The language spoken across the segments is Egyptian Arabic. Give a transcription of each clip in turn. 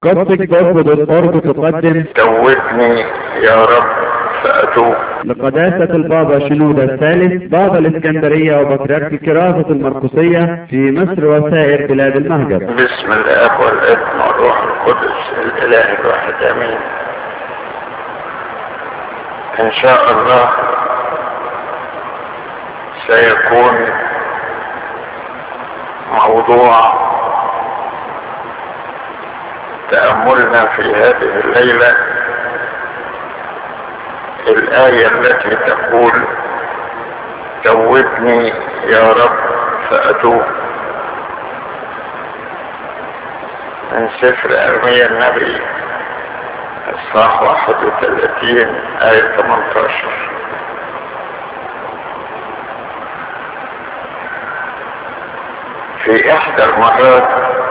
قصدك برضه بالقرب تقدم توبني يا رب فأتوب لقداسة البابا شنودة الثالث بابا الإسكندرية وبطريرك الكراسة المرقسية في مصر وسائر بلاد المهجر بسم الاب والابن والروح القدس الاله الواحد امين ان شاء الله سيكون موضوع تأملنا في هذه الليلة الآية التي تقول توبني يا رب فأتوب من سفر أرميا النبي الصح 31 آية 18 في إحدى المرات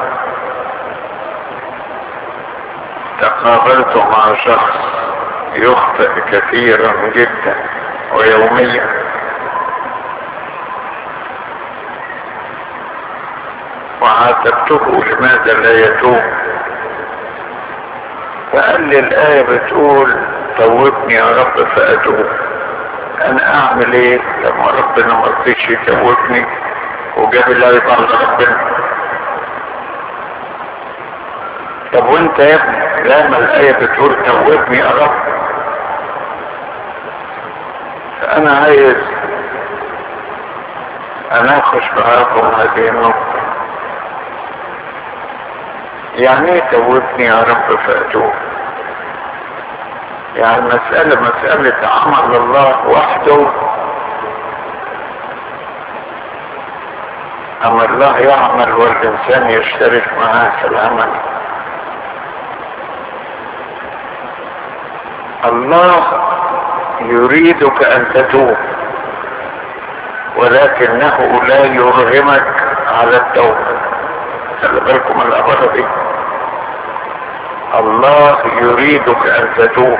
تقابلت مع شخص يخطئ كثيرا جدا ويوميا وعاتبته لماذا لا يتوب فقال لي الآية بتقول توبني يا رب فأتوب أنا أعمل إيه لما ربنا ما رضيش يتوبني وجاب الآية بعد ربنا طب وانت يا ابني لما الآية بتقول توبني يا رب فأنا عايز أناقش معاكم هذه النقطة يعني ايه توبني يا رب فأتوب يعني المسألة مسألة عمل الله وحده أما الله يعمل والإنسان يشترك معاه في العمل الله يريدك أن تتوب ولكنه لا يرغمك على التوبة خلي بالكم من العبارة دي الله يريدك أن تتوب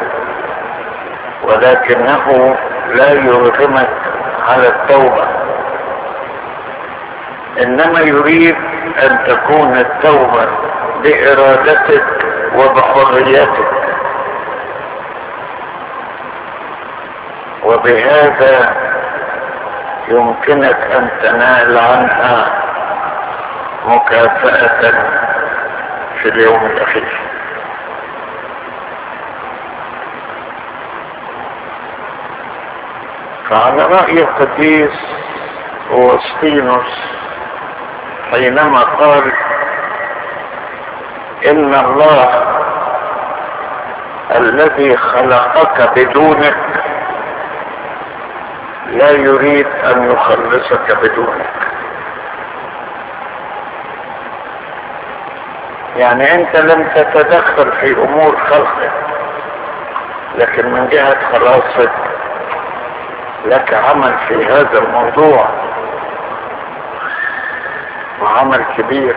ولكنه لا يرغمك على التوبة إنما يريد أن تكون التوبة بإرادتك وبحريتك وبهذا يمكنك أن تنال عنها مكافأة في اليوم الأخير فعلى رأي القديس أوسطينوس حينما قال إن الله الذي خلقك بدونك لا يريد أن يخلصك بدونك يعني أنت لم تتدخل في أمور خلقك لكن من جهة خلاصك لك عمل في هذا الموضوع وعمل كبير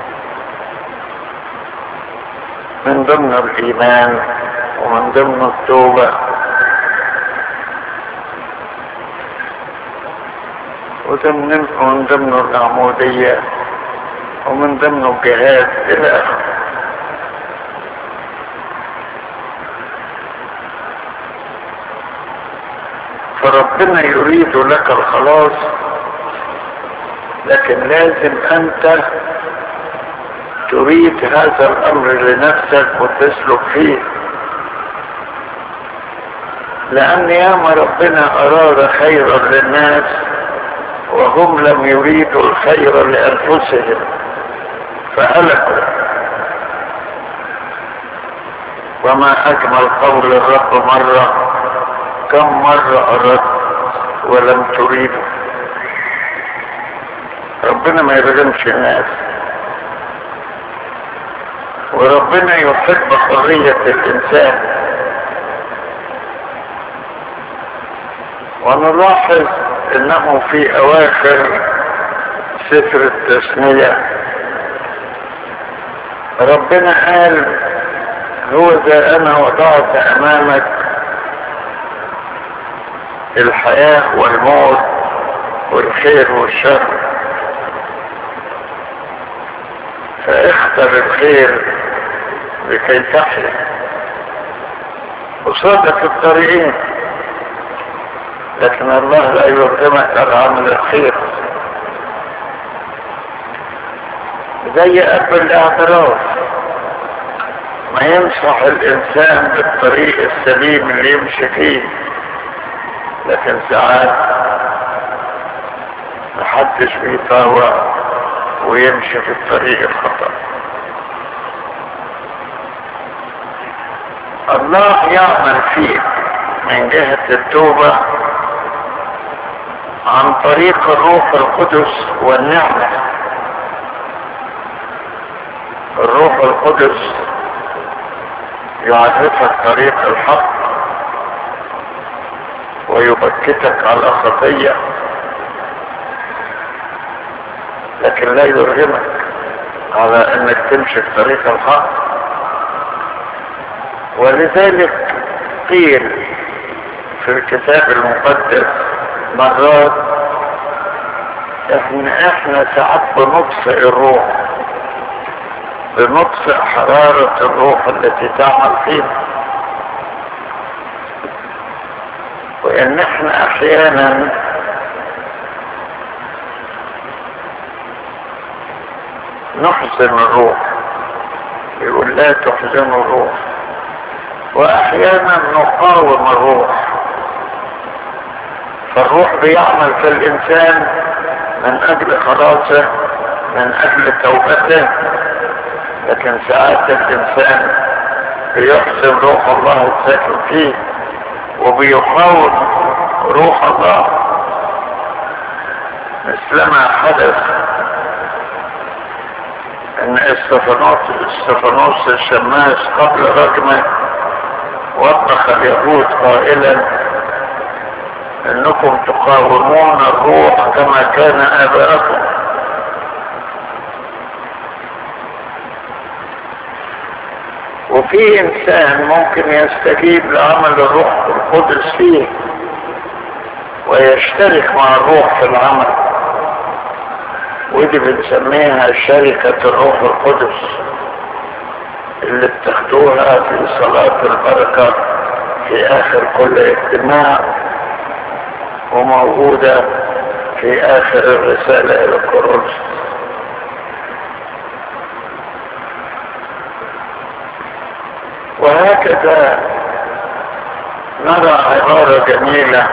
من ضمن الإيمان ومن ضمن التوبة وضمن ومن ضمن العمودية ومن ضمن الجهاد إلى آخره فربنا يريد لك الخلاص لكن لازم أنت تريد هذا الأمر لنفسك وتسلك فيه لأن ياما ربنا أراد خيرا للناس وهم لم يريدوا الخير لأنفسهم فهلكوا وما أجمل قول الرب مرة كم مرة أردت ولم تريدوا ربنا ما يرغمش الناس وربنا يحب حرية الإنسان ونلاحظ انه في اواخر سفر التثنية ربنا قال هو ذا انا وضعت امامك الحياة والموت والخير والشر فاختر الخير لكي تحيا قصادك الطريقين لكن الله لا يرغمك على عمل الخير زي اب الاعتراف ما ينصح الانسان بالطريق السليم اللي يمشي فيه لكن ساعات محدش بيطاوع ويمشي في الطريق الخطأ الله يعمل فيك من جهة التوبة عن طريق الروح القدس والنعمة الروح القدس يعرفك طريق الحق ويبكتك على خطية لكن لا يرغمك على انك تمشي في طريق الحق ولذلك قيل في الكتاب المقدس مرات احنا احنا ساعات بنطفئ الروح بنطفئ حرارة الروح التي تعمل فينا وان احنا احيانا نحزن الروح يقول لا تحزنوا الروح واحيانا نقاوم الروح فالروح بيعمل في الانسان من اجل خلاصه من اجل توبته لكن ساعات الانسان بيحسن روح الله الساكن فيه وبيقاوم روح الله مثلما حدث ان استفانوس استفانوس الشماس قبل رجمه وبخ اليهود قائلا انكم تقاومون الروح كما كان اباءكم وفي انسان ممكن يستجيب لعمل الروح القدس فيه ويشترك مع الروح في العمل ودي بنسميها شركة الروح القدس اللي بتاخدوها في صلاة البركة في آخر كل اجتماع وموجودة في آخر الرسالة إلى الكورنثوس وهكذا نرى عبارة جميلة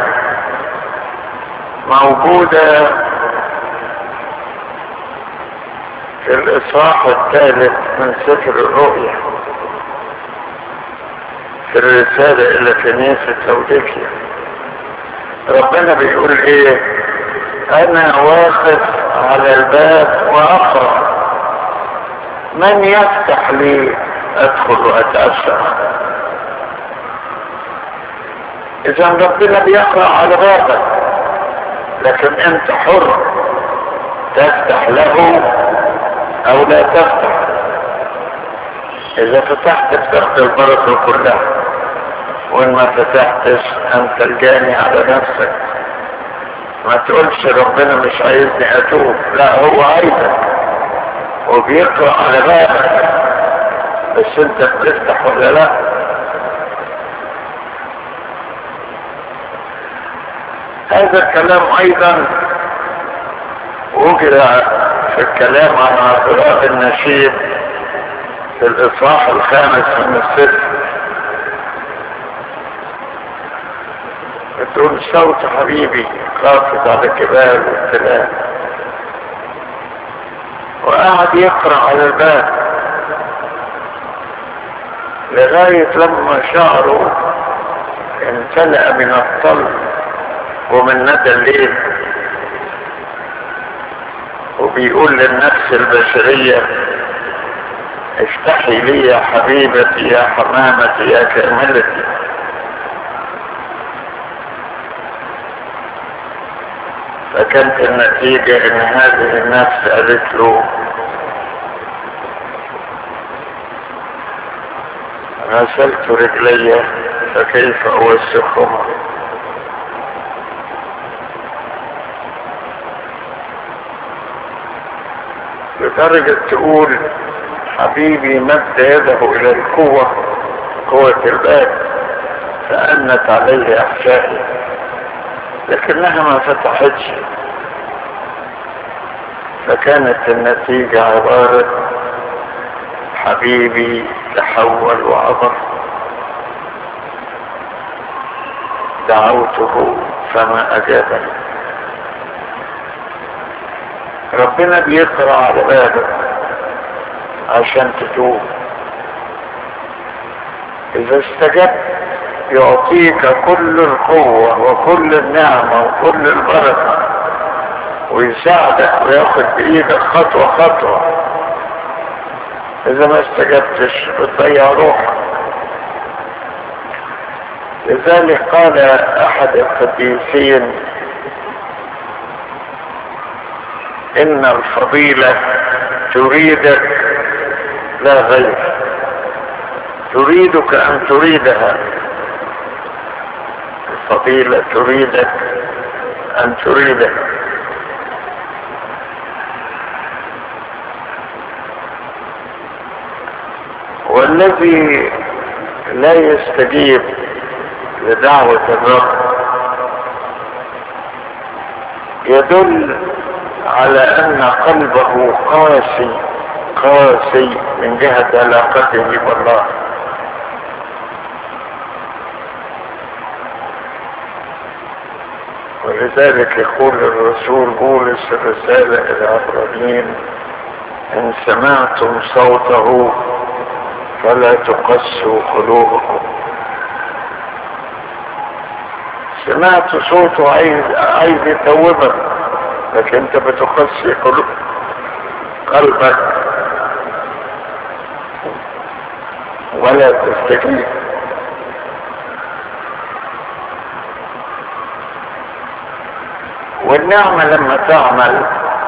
موجودة في الإصحاح الثالث من سفر الرؤيا في الرسالة إلى كنيسة لوديكيا ربنا بيقول إيه أنا واقف على الباب وأقرأ من يفتح لي أدخل وأتأسى إذا ربنا بيقرأ على بابك لكن أنت حر تفتح له او لا تفتح اذا فتحت بتاخد البركة كلها وان ما فتحتش انت الجاني على نفسك ما تقولش ربنا مش عايزني اتوب لا هو عايزك وبيقرأ على بابك بس انت بتفتح ولا لا هذا الكلام ايضا وجد في الكلام عن اعتراف النشيد في الاصحاح الخامس من الست بتقول صوت حبيبي خافت على كبار والتلال وقعد يقرا على الباب لغاية لما شعره امتلأ من الطل ومن ندى الليل وبيقول للنفس البشرية افتحي لي يا حبيبتي يا حمامتي يا كاملتي فكانت النتيجة ان هذه النفس قالت له غسلت رجلي فكيف اوسخهما لدرجة تقول حبيبي مد يده الى القوة قوة الباب فأنت عليه احشائي لكنها ما فتحتش فكانت النتيجة عبارة حبيبي تحول وعبر دعوته فما أجابني ربنا بيقرأ على بابك عشان تتوب إذا استجبت يعطيك كل القوة وكل النعمة وكل البركة ويساعدك وياخد بإيدك خطوة خطوة إذا ما استجبتش بتضيع روحك لذلك قال أحد القديسين إن الفضيلة تريدك لا غير تريدك أن تريدها الفضيلة تريدك أن تريدها والذي لا يستجيب لدعوة الرب يدل على ان قلبه قاسي قاسي من جهة علاقته بالله ولذلك يقول الرسول بولس الرسالة الى عبرانيين ان سمعتم صوته فلا تقسوا قلوبكم سمعت صوته عايز عايز يتوبك لكن انت بتقسي قلوب قلبك ولا تستجيب والنعمة لما تعمل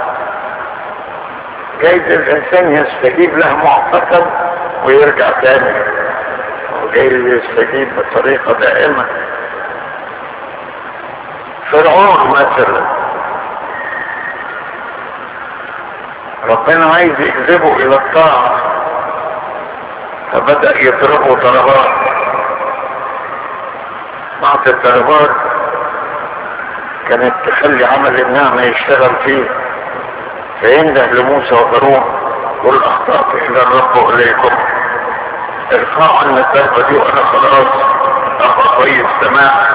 جايز الانسان يستجيب لها مؤقتا ويرجع تاني وجايز يستجيب بطريقة دائمة فرعون مثلا ربنا عايز يجذبه الى الطاعة فبدأ يضربه ضربات بعض الضربات كانت تخلي عمل النعمة يشتغل فيه فينده لموسى وهارون قل اخطأت الى الرب واليكم ارفعوا عنا الضربة دي وانا خلاص ابقى كويس تمام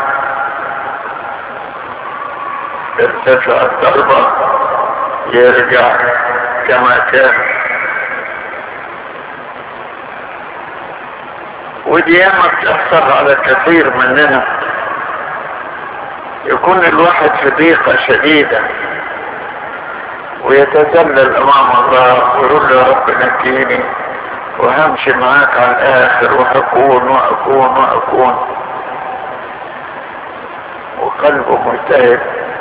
ارتفع الضربة يرجع كما كان ودي ياما بتأثر على كثير مننا يكون الواحد في ضيقة شديدة ويتذلل امام الله ويقول له يا رب نجيني وهمشي معاك على الاخر وهكون واكون واكون وقلبه ملتهب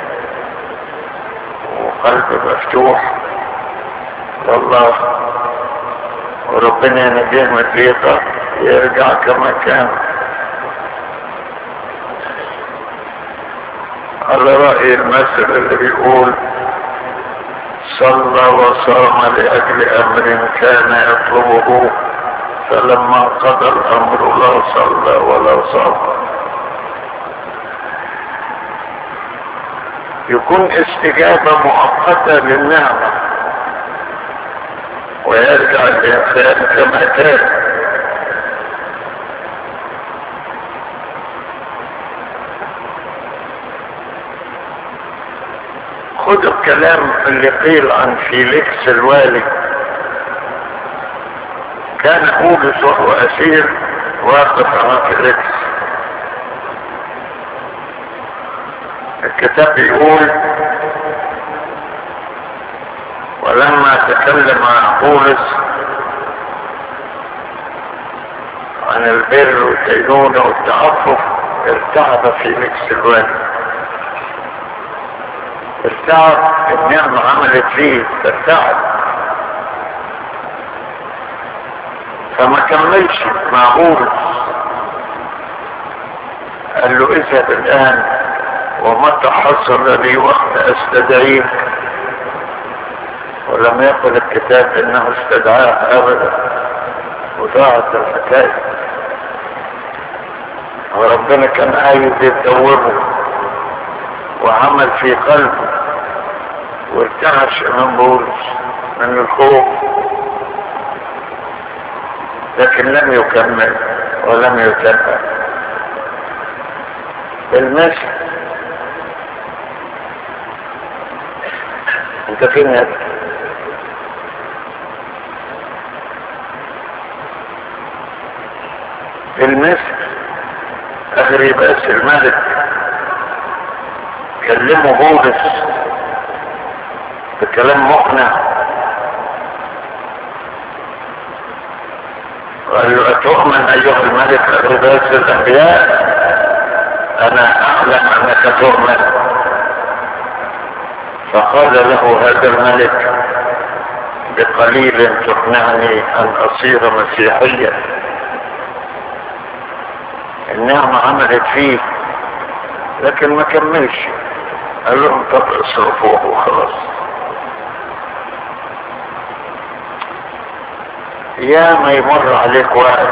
وقلب مفتوح لله وربنا ينجيه من الضيقة يرجع كما كان على رأي المثل اللي بيقول صلى وصام لأجل أمر كان يطلبه فلما قضى الأمر لا صلى ولا صام يكون استجابة مؤقتة للنعمة ويرجع الإنسان كما كان خذوا الكلام اللي قيل عن فيليكس الوالي كان بولس وهو اسير واقف على فيليكس الكتاب يقول ولما تكلم بولس عن البر والدينونة والتعفف ارتعب فيليكس الوالي ارتعب النعمة عملت فيه ارتعب فما كملش مع بولس قال له اذهب الان ومتى حصل لي وقت استدعيك ولم يقل الكتاب انه استدعاه ابدا وضاعت الحكاية وربنا كان عايز يتوبه وعمل في قلبه وارتعش امام بولس من الخوف لكن لم يكمل ولم يتبع المثل انت فين يا ابني؟ المثل اغريباس الملك كلمه بولس بكلام مقنع وقال له أتؤمن أيها الملك أغرباس الأنبياء أنا أعلم أنك تؤمن فقال له هذا الملك بقليل تقنعني أن أصير مسيحيا النعمة عملت فيه لكن ما كملش قال لهم طب اصرفوه وخلاص يا ما يمر عليك وقت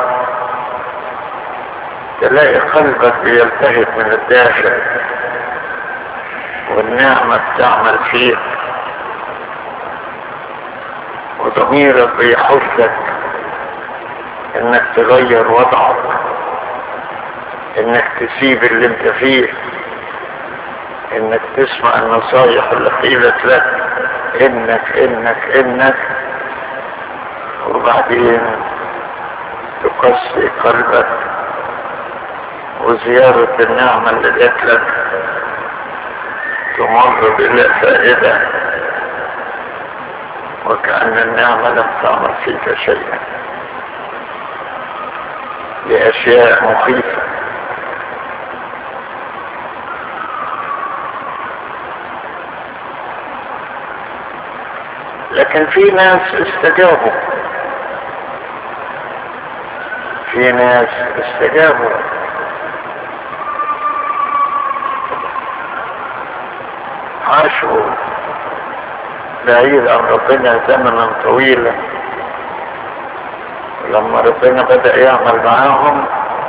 تلاقي قلبك بيلتهب من الداخل والنعمة بتعمل فيك وضميرك بيحثك انك تغير وضعك انك تسيب اللي انت فيه انك تسمع النصايح اللي قيلت لك انك انك انك وبعدين تقسي قلبك وزيارة النعمة اللي جات لك تمر بلا فائدة وكأن النعمة لم تعمل فيك شيئا لأشياء مخيفة لكن في ناس استجابوا في ناس استجابوا عاشوا بعيد عن ربنا زمنا طويلا لما ربنا بدأ يعمل معاهم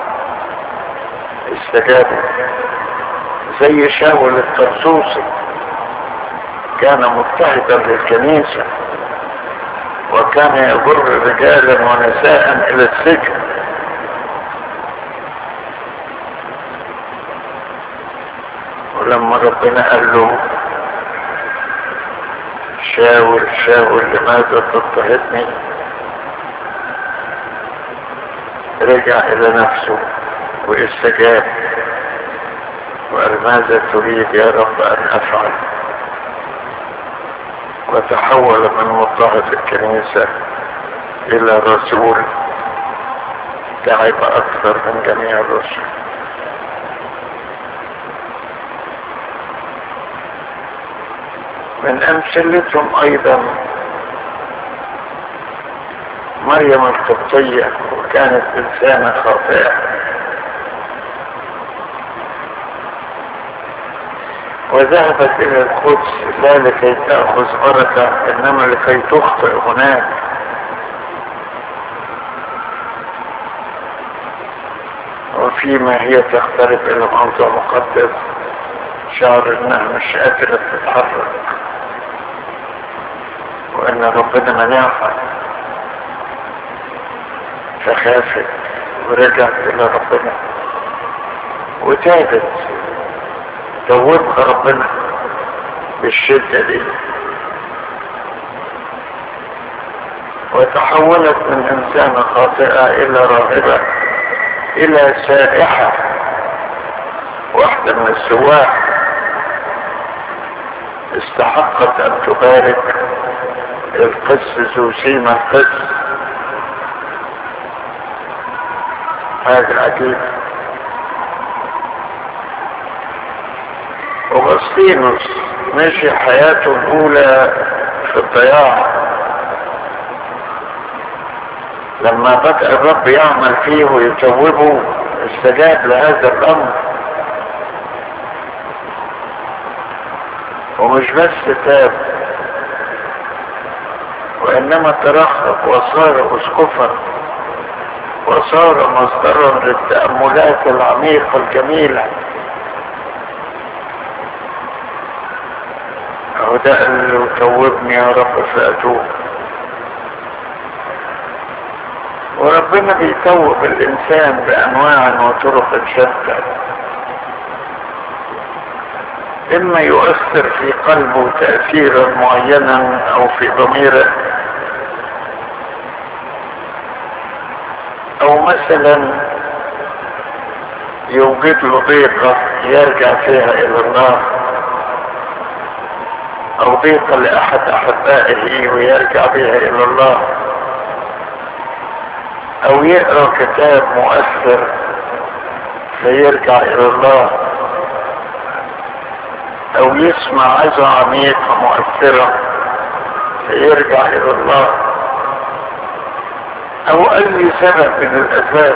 استجابوا زي شاول الطرسوسي كان مضطهدا للكنيسة وكان يجر رجالا ونساء الى السجن ولما ربنا قال له شاور شاور لماذا تضطهدني رجع الى نفسه واستجاب وقال ماذا تريد يا رب ان افعل وتحول من مضطهد الكنيسة الى رسول تعب اكثر من جميع الرسل من امثلتهم ايضا مريم القبطية وكانت انسانة خاطئة وذهبت الى القدس لا لكي تأخذ بركة انما لكي تخطئ هناك وفيما هي تقترب الى موضع مقدس شعر انها مش قادرة تتحرك وان ربنا منعها فخافت ورجعت الى ربنا وتابت توبها ربنا بالشدة دي وتحولت من انسانة خاطئة الى راهبة الى سائحة واحدة من السواح استحقت ان تبارك القس ذو سيما القس هذا عجيب أغسطينوس مشي حياته الأولى في الضياع لما بدأ الرب يعمل فيه ويتوبه استجاب لهذا الأمر ومش بس تاب وإنما ترخق وصار أسقفا وصار مصدرا للتأملات العميقة الجميلة أهو ده اللي توبني يا رب فأتوب وربنا بيتوب الإنسان بأنواع وطرق شتى إما يؤثر في قلبه تأثيرا معينا أو في ضميره أو مثلا يوجد له ضيقة يرجع فيها إلى الله أو ضيقة لأحد أحبائه ويرجع بها إلى الله أو يقرأ كتاب مؤثر فيرجع إلى الله او يسمع عظة عميقة مؤثرة فيرجع الى الله او اي سبب من الاسباب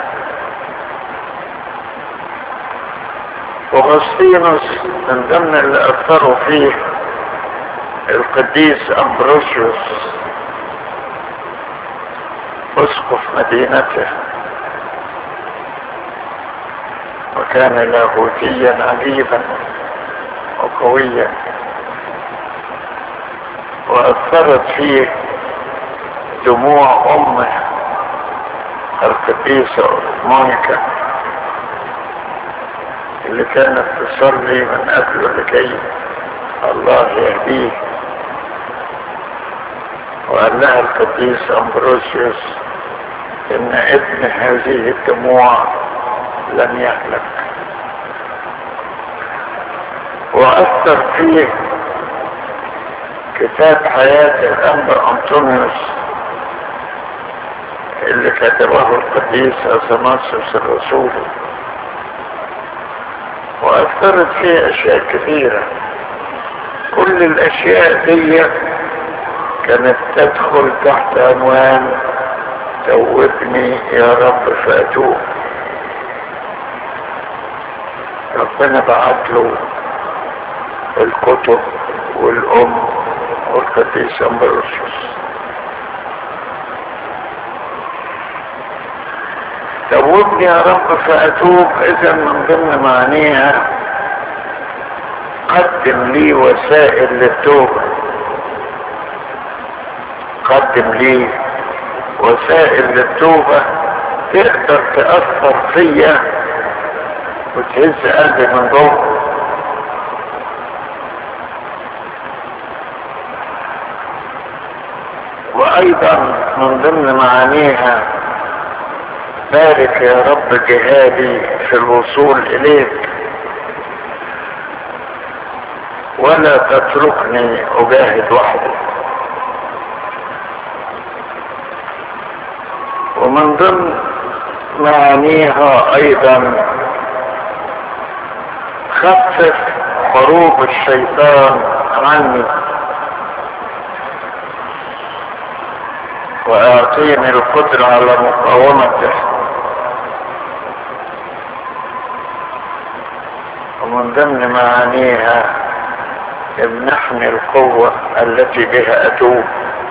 وغسطينوس من ضمن اللي اثروا فيه القديس امبروسيوس اسقف مدينته وكان لاهوتيا عجيبا وقوية وأثرت فيه دموع أمه القديسة مونيكا اللي كانت تصلي من قبله لكي الله يهديه وقال لها القديس أمبروسيوس إن ابن هذه الدموع لن يهلك وأثر فيه كتاب حياة الأنبا أنطونيوس اللي كتبه القديس أثناسيوس الرسول وأثرت فيه أشياء كثيرة كل الأشياء دي كانت تدخل تحت عنوان توبني يا رب فأتوب ربنا بعت له الكتب والأم والقديس أمبروسيوس توبني يا رب فأتوب إذا من ضمن معانيها قدم لي وسائل للتوبة قدم لي وسائل للتوبة تقدر تأثر فيا وتهز قلبي من جوه وايضا من ضمن معانيها بارك يا رب جهادي في الوصول اليك ولا تتركني اجاهد وحدي ومن ضمن معانيها ايضا خفف حروب الشيطان عني واعطيني القدرة على مقاومته ومن ضمن معانيها امنحني القوة التي بها اتوب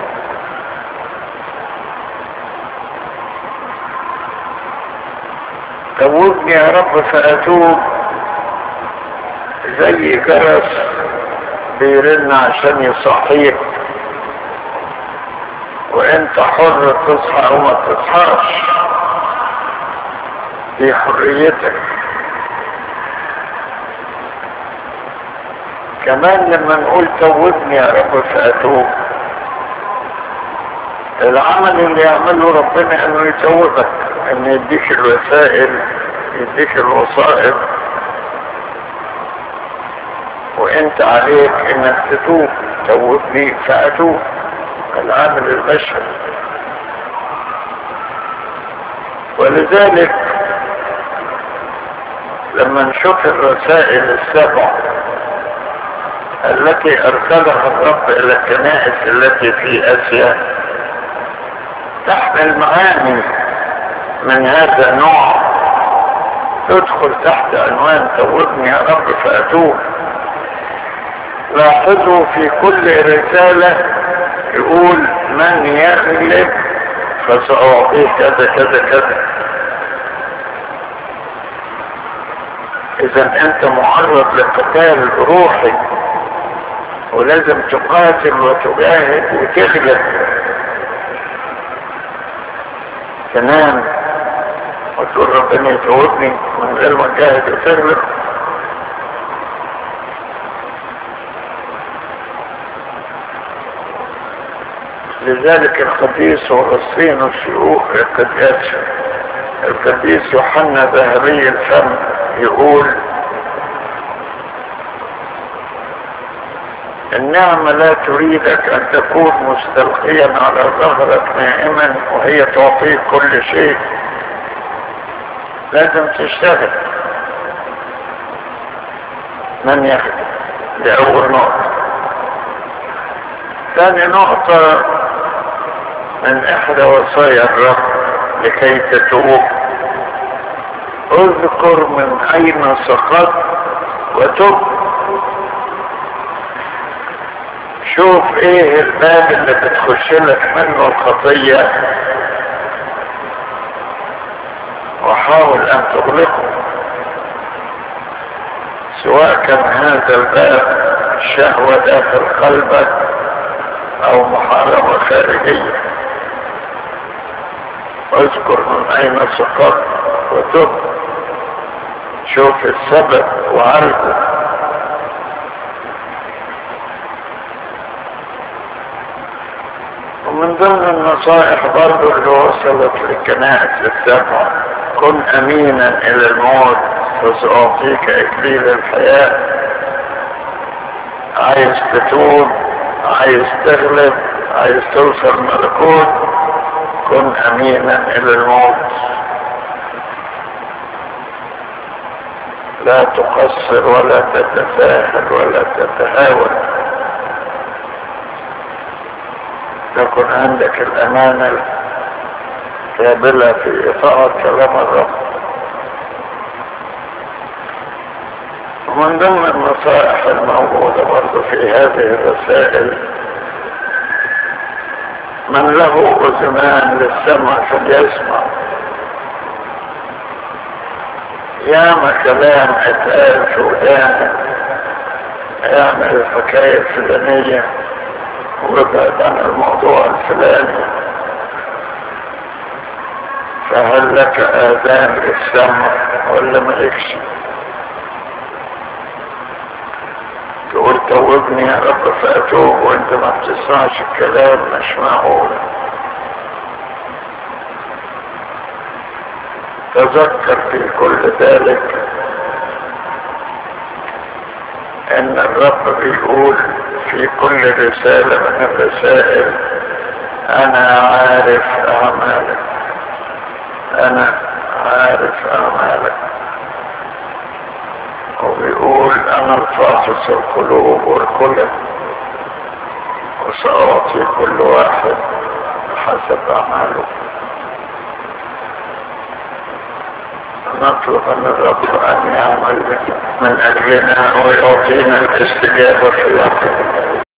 توبني يا رب فاتوب زي جرس بيرن عشان يصحيك وانت حر تصحى او ما تصحاش دي حريتك كمان لما نقول توبني يا رب فاتوب العمل اللي يعمله ربنا انه يتوبك انه يديك الوسائل يديك الوسائط وانت عليك انك تتوب توبني فاتوب العامل البشري ولذلك لما نشوف الرسائل السبع التي ارسلها الرب الى الكنائس التي في اسيا تحمل معاني من هذا النوع تدخل تحت عنوان توبني يا رب فاتوب لاحظوا في كل رسالة يقول من يغلب فسأعطيه كذا كذا كذا اذا انت معرض لقتال روحي ولازم تقاتل وتجاهد وتغلب تنام وتقول ربنا يتوبني من غير ما تجاهد وتغلب لذلك القديس ورصين الشيوخ القديس القديس يوحنا ذهبي الفم يقول النعمة لا تريدك أن تكون مستلقيا على ظهرك نائما وهي تعطيك كل شيء لازم تشتغل من يخدم دي أول نقطة ثاني نقطة من إحدى وصايا الرب لكي تتوب اذكر من أين سقطت وتب شوف ايه الباب اللي بتخش لك منه الخطية وحاول ان تغلقه سواء كان هذا الباب شهوة داخل قلبك او محاربة خارجية اذكر من اين سقطت وتب شوف السبب وعالجه ومن ضمن النصائح برضو اللي وصلت للكنائس السبع كن امينا الى الموت فسأعطيك اكليل الحياة عايز تتوب عايز تغلب عايز توصل ملكوت كن امينا الى الموت لا تقصر ولا تتساهل ولا تتهاون تكن عندك الأمانة الكاملة في إطاعة كلام الرب ومن ضمن النصائح الموجودة برضه في هذه الرسائل من له أذنان للسمع فليسمع ياما كلام اتقال في ودانك اعمل الحكاية الفلانية وابعد عن الموضوع الفلاني فهل لك آذان للسمع ولا مالكش تقول توبني يا رب فأتوب وانت ما بتسمعش الكلام مش معقول تذكر في كل ذلك ان الرب بيقول في كل رسالة من الرسائل انا عارف اعمالك انا عارف اعمالك وبيقول انا الفاحص القلوب والكلى وسأعطي كل واحد حسب اعماله نطلب من الرب ان يعمل من اجلنا ويعطينا الاستجابه في الوقت